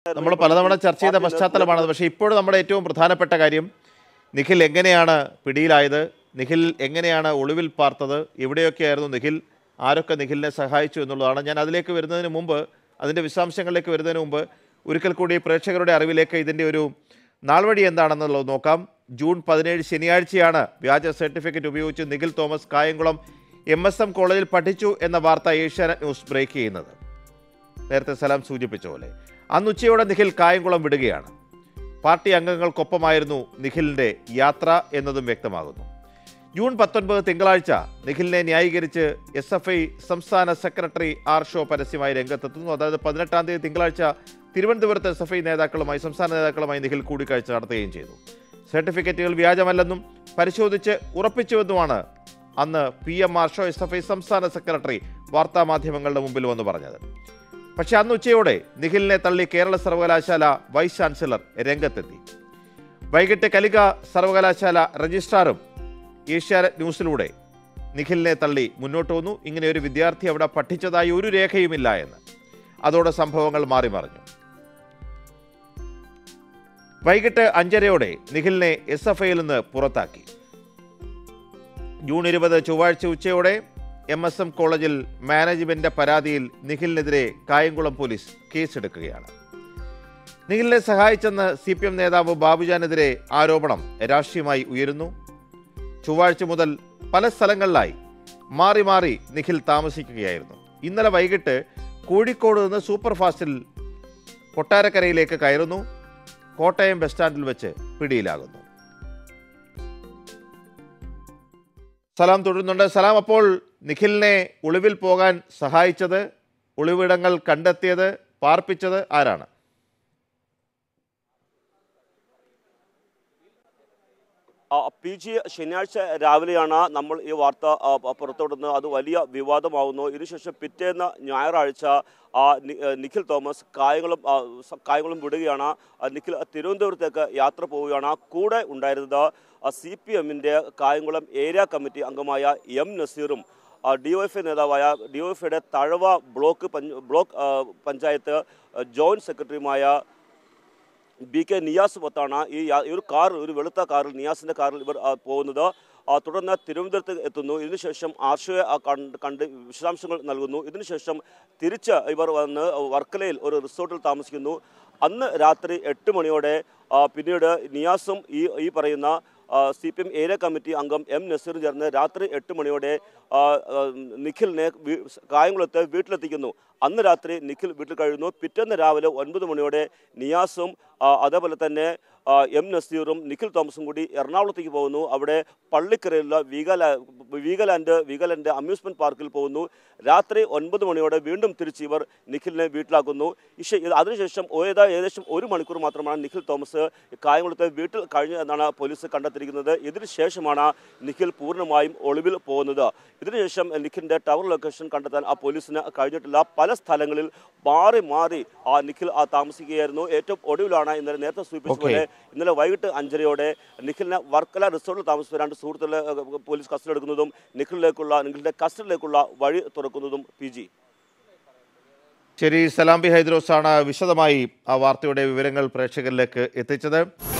നമ്മൾ പലതവണ ചർച്ച ചെയ്ത പശ്ചാത്തലമാണത് പക്ഷേ ഇപ്പോഴും നമ്മുടെ ഏറ്റവും പ്രധാനപ്പെട്ട കാര്യം നിഖിൽ എങ്ങനെയാണ് പിടിയിലായത് നിഖിൽ എങ്ങനെയാണ് ഒളിവിൽ പാർത്തത് എവിടെയൊക്കെയായിരുന്നു നിഖിൽ ആരൊക്കെ നിഖിലിനെ സഹായിച്ചു എന്നുള്ളതാണ് ഞാൻ അതിലേക്ക് വരുന്നതിന് മുമ്പ് അതിൻ്റെ വിശദാംശങ്ങളിലേക്ക് വരുന്നതിന് മുമ്പ് ഒരിക്കൽ കൂടി പ്രേക്ഷകരുടെ അറിവിലേക്ക് ഇതിൻ്റെ ഒരു നാൾവഴി എന്താണെന്നുള്ളത് നോക്കാം ജൂൺ പതിനേഴ് ശനിയാഴ്ചയാണ് വ്യാജ സർട്ടിഫിക്കറ്റ് ഉപയോഗിച്ച് Nikhil Thomas Kayamkulam M S M കോളേജിൽ പഠിച്ചു എന്ന വാർത്ത ഏഷ്യാനെറ്റ് ന്യൂസ് ബ്രേക്ക് ചെയ്യുന്നത് നേരത്തെ സലാം സൂചിപ്പിച്ച പോലെ അന്ന് ഉച്ചയോടെ നിഖിൽ കായംകുളം വിടുകയാണ് പാർട്ടി അംഗങ്ങൾക്കൊപ്പമായിരുന്നു നിഖിലിൻ്റെ യാത്ര എന്നതും വ്യക്തമാകുന്നു ജൂൺ പത്തൊൻപത് തിങ്കളാഴ്ച നിഖിലിനെ ന്യായീകരിച്ച് എസ് എഫ് ഐ സംസ്ഥാന സെക്രട്ടറി ആർ ഷോ പരസ്യമായി രംഗത്തെത്തുന്നു അതായത് പതിനെട്ടാം തീയതി തിങ്കളാഴ്ച തിരുവനന്തപുരത്ത് എസ് എഫ് ഐ നേതാക്കളുമായി സംസ്ഥാന നേതാക്കളുമായി നിഖിൽ കൂടിക്കാഴ്ച നടത്തുകയും ചെയ്തു സർട്ടിഫിക്കറ്റുകൾ വ്യാജമല്ലെന്നും പരിശോധിച്ച് ഉറപ്പിച്ചുവെന്നുമാണ് അന്ന് P M Arsho S F I സംസ്ഥാന സെക്രട്ടറി വാർത്താമാധ്യമങ്ങളുടെ മുമ്പിൽ വന്ന് പറഞ്ഞത് പക്ഷെ അന്ന് ഉച്ചയോടെ നിഖിലിനെ തള്ളി കേരള സർവകലാശാല വൈസ് ചാൻസലർ രംഗത്തെത്തി വൈകിട്ട് കലിക സർവകലാശാല രജിസ്ട്രാറും ഏഷ്യാനെറ്റ് ന്യൂസിലൂടെ നിഖിലിനെ തള്ളി മുന്നോട്ട് വന്നു ഇങ്ങനെ ഒരു വിദ്യാർത്ഥി അവിടെ പഠിച്ചതായി ഒരു രേഖയുമില്ല എന്ന് അതോടെ സംഭവങ്ങൾ മാറി മറിഞ്ഞു വൈകിട്ട് അഞ്ചരയോടെ നിഖിലിനെ എസ് എഫ് ഐയിൽ നിന്ന് പുറത്താക്കി ജൂൺ ഇരുപത് ചൊവ്വാഴ്ച ഉച്ചയോടെ എം എസ് എം കോളേജിൽ മാനേജ്മെന്റ് പരാതിയിൽ നിഖിലിനെതിരെ കായംകുളം പോലീസ് കേസെടുക്കുകയാണ് നിഖിലിനെ സഹായിച്ചെന്ന് സി പി എം നേതാവ് ബാബുജാനെതിരെ ആരോപണം രാഷ്ട്രീയമായി ഉയരുന്നു ചൊവ്വാഴ്ച മുതൽ പല സ്ഥലങ്ങളിലായി മാറി മാറി നിഖിൽ താമസിക്കുകയായിരുന്നു ഇന്നലെ വൈകിട്ട് കോഴിക്കോട് നിന്ന് സൂപ്പർ ഫാസ്റ്റിൽ കൊട്ടാരക്കരയിലേക്ക് കയറുന്നു കോട്ടയം ബസ് സ്റ്റാൻഡിൽ വെച്ച് പിടിയിലാകുന്നു സലാം തുടരുന്നുണ്ട് സലാം അപ്പോൾ നിഖിലിനെ ഒളിവിൽ പോകാൻ സഹായിച്ചത് ഒളിവിടങ്ങൾ കണ്ടെത്തിയത് പാർപ്പിച്ചത് ആരാണ് ആ, പി ജി ശനിയാഴ്ച രാവിലെയാണ് നമ്മൾ ഈ വാർത്ത ആ, പ- പുറത്തുവിടുന്നത് അത് വലിയ വിവാദമാവുന്നു ഇതിനുശേഷം പിറ്റേന്ന് ഞായറാഴ്ച ആ, നി- ഏ, നിഖിൽ തോമസ് കായംകുളം ആ, സ- കായംകുളം വിടുകയാണ് ആ, നിഖിൽ തിരുവനന്തപുരത്തേക്ക് യാത്ര പോവുകയാണ് കൂടെ ഉണ്ടായിരുന്നത് സി പി എമ്മിൻ്റെ കായംകുളം ഏരിയ കമ്മിറ്റി അംഗമായ എം നസീറും ഡിവൈഎഫ്ഐ നേതാവായ ഡിവൈഎഫ്ഐയുടെ തഴവ ബ്ലോക്ക് പഞ്ച് ബ്ലോക്ക് ആ, പഞ്ചായത്ത് ആ, ജോയിന്റ് സെക്രട്ടറിയുമായ ബി കെ നിയാസ് മൊത്താണ് ഈ യാ- ഈ ഒരു കാർ ഒരു വെളുത്ത കാറിൽ നിയാസിന്റെ കാറിൽ ഇവർ ആ, പോകുന്നത് ആ, തുടർന്ന് തിരുവനന്തപുരത്ത് എത്തുന്നു ഇതിനുശേഷം ആർഷയെ ആ കണ്ട് കണ്ട് വിശദാംശങ്ങൾ നൽകുന്നു ഇതിനുശേഷം തിരിച്ച് ഇവർ വന്ന് വർക്കലയിൽ ഒരു റിസോർട്ടിൽ താമസിക്കുന്നു അന്ന് രാത്രി എട്ട് മണിയോടെ ആ, പിന്നീട് നിയാസും ഈ ഈ പറയുന്ന C P M area committee അംഗം എം നസീറും ചേർന്ന് രാത്രി എട്ട് മണിയോടെ ആ, ആ, നിഖിലിനെ വീ- കായംകുളത്ത് വീട്ടിലെത്തിക്കുന്നു അന്ന് രാത്രി നിഖിൽ വീട്ടിൽ കഴിയുന്നു പിറ്റേന്ന് രാവിലെ ഒൻപത് മണിയോടെ നിയാസും ആ, അതേപോലെ തന്നെ ആ, എം നസീറും നിഖിൽ തോമസും കൂടി എറണാകുളത്തേക്ക് പോകുന്നു അവിടെ പള്ളിക്കരയിലുള്ള വീഗാല വീഗലാൻഡ് വീഗലാൻഡ് അമ്യൂസ്മെന്റ് പാർക്കിൽ പോകുന്നു രാത്രി ഒൻപത് മണിയോടെ വീണ്ടും തിരിച്ച് ഇവർ നിഖിലിനെ വീട്ടിലാക്കുന്നു ഇഷ ഇത് അതിനുശേഷം ഏതാ ഏകദേശം ഒരു മണിക്കൂർ മാത്രമാണ് നിഖിൽ തോമസ് കായംകുളത്തെ വീട്ടിൽ കഴിഞ്ഞു എന്നാണ് പോലീസ് കണ്ടെത്തിയിരിക്കുന്നത് ഇതിന് ശേഷമാണ് നിഖിൽ പൂർണ്ണമായും ഒളിവിൽ പോകുന്നത് ഇതിനുശേഷം നിഖിലിന്റെ ടവർ ലൊക്കേഷൻ കണ്ടെത്താൻ ആ പോലീസിന് കഴിഞ്ഞിട്ടില്ല പല സ്ഥലങ്ങളിൽ മാറി മാറി ആ നിഖിൽ ആ താമസിക്കുകയായിരുന്നു ഏറ്റവും ഒടുവിലാണ് ഇന്നലെ നേരത്തെ സൂചിപ്പിച്ച Okay. പോലെ ഇന്നലെ വൈകിട്ട് അഞ്ചരയോടെ നിഖിലിനെ വർക്കല റിസോർട്ടിൽ താമസിച്ച രണ്ട് സുഹൃത്തുക്കളെ ഏഹ്, പോലീസ് കസ്റ്റഡി എടുക്കുന്നതും നിഖിലിലേക്കുള്ള നിഖിലിന്റെ കസ്റ്റഡിയിലേക്കുള്ള വഴി തുറക്കുന്നതും പി ജി ശരി സലാം ബി ഹൈദ്രോസാണ് വിശദമായി ആ വാർത്തയുടെ വിവരങ്ങൾ പ്രേക്ഷകരിലേക്ക് എത്തിച്ചത്